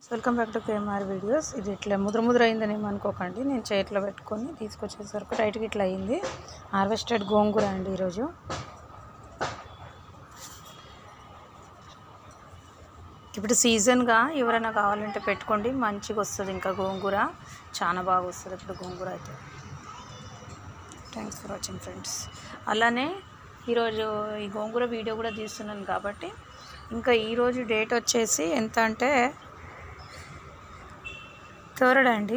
welcome back to KMR videos ఇది ఇట్లా ముద్ర ముద్ర అయిందని ఏమనుకోకండి నేను చేతిలో పెట్టుకొని తీసుకొచ్చేసరికి టైట్గా ఇట్లా అయింది హార్వెస్టెడ్ గోంగూర అండి ఈరోజు ఇప్పుడు సీజన్గా ఎవరైనా కావాలంటే పెట్టుకోండి మంచిగా వస్తుంది ఇంకా గోంగూర చాలా బాగా వస్తుంది ఇప్పుడు గోంగూర అయితే థ్యాంక్స్ ఫర్ వాచింగ్ ఫ్రెండ్స్ అలానే ఈరోజు ఈ గోంగూర వీడియో కూడా తీస్తున్నాను కాబట్టి ఇంకా ఈరోజు డేట్ వచ్చేసి ఎంత అంటే థర్డ్ అండి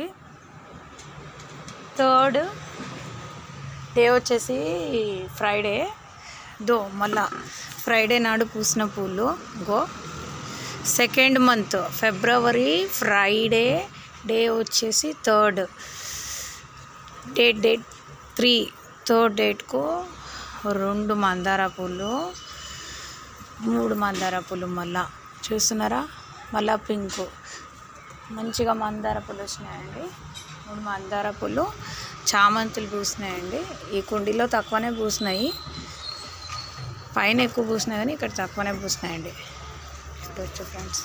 థర్డ్ డే వచ్చేసి ఫ్రైడే దో మళ్ళా ఫ్రైడే నాడు పూసిన పూలు గో second month February Friday day వచ్చేసి third date date three third డేట్కు రెండు మందార పూలు మూడు మందార పూలు మళ్ళా చూస్తున్నారా మళ్ళా పింక్ మంచిగా మందార పూలు వచ్చినాయండి మూడు మందార పూలు చామంతులు పూసినాయండి ఈ కుండీలో తక్కువనే పూసినాయి పైన ఎక్కువ పూసినాయి కానీ ఇక్కడ తక్కువనే పూసినాయండి చూడొచ్చు ఫ్రెండ్స్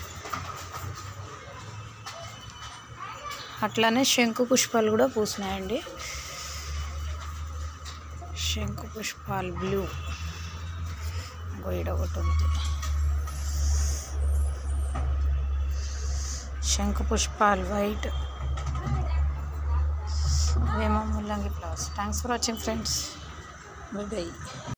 అట్లానే శంకు పుష్పాలు కూడా పూసినాయండి శంకు పుష్పాలు బ్లూ గోయిడ ఒకటి ఉంది శంకు పుష్పాలు వైట్ అవేమో ముల్లంగి flowers thanks for watching friends bye by